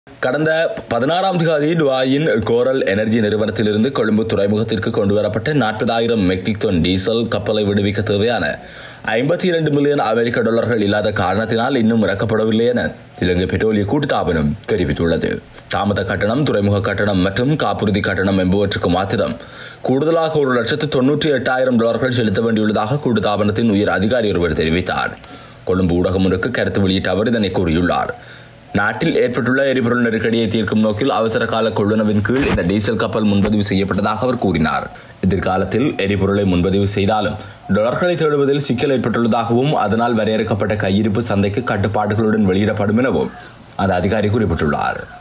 கடந்த பதினாறாம் தேதி டுவாயின் கோரல் எனர்ஜி நிறுவனத்திலிருந்து கொழும்பு துறைமுகத்திற்கு கொண்டுவரப்பட்ட நாற்பதாயிரம் மெட்ரிக் டன் டீசல் கப்பலை விடுவிக்க தேவையான ஐம்பத்தி இரண்டு மில்லியன் அமெரிக்க டாலர்கள் இல்லாத காரணத்தினால் இன்னும் இறக்கப்படவில்லை என இலங்கை பெட்ரோலிய கூட்டுத்தாபனம் தெரிவித்துள்ளது தாமத கட்டணம் துறைமுக கட்டணம் மற்றும் காப்புறுதி கட்டணம் என்பவற்றுக்கு மாத்திரம் கூடுதலாக ஒரு லட்சத்து தொன்னூற்றி எட்டாயிரம் டாலர்கள் செலுத்த வேண்டியுள்ளதாக கூட்டுத்தாபனத்தின் உயர் அதிகாரி ஒருவர் தெரிவித்தார் கொழும்பு ஊடகம் ஒன்றுக்கு கருத்து வெளியிட்ட அவர் இதனை கூறியுள்ளார் நாட்டில் ஏற்பட்டுள்ள எரிபொருள் நெருக்கடியை தீர்க்கும் நோக்கில் அவசர கால கொள்ளுணவின் கீழ் இந்த டீசல் கப்பல் முன்பதிவு செய்யப்பட்டதாக அவர் கூறினார் எதிர்காலத்தில் எரிபொருளை முன்பதிவு செய்தாலும் டாலர்களை தேடுவதில் சிக்கல் ஏற்பட்டுள்ளதாகவும் அதனால் வரையறுக்கப்பட்ட கையிருப்பு சந்தைக்கு கட்டுப்பாடுகளுடன் வெளியிடப்படும் எனவும் அந்த அதிகாரி குறிப்பிட்டுள்ளார்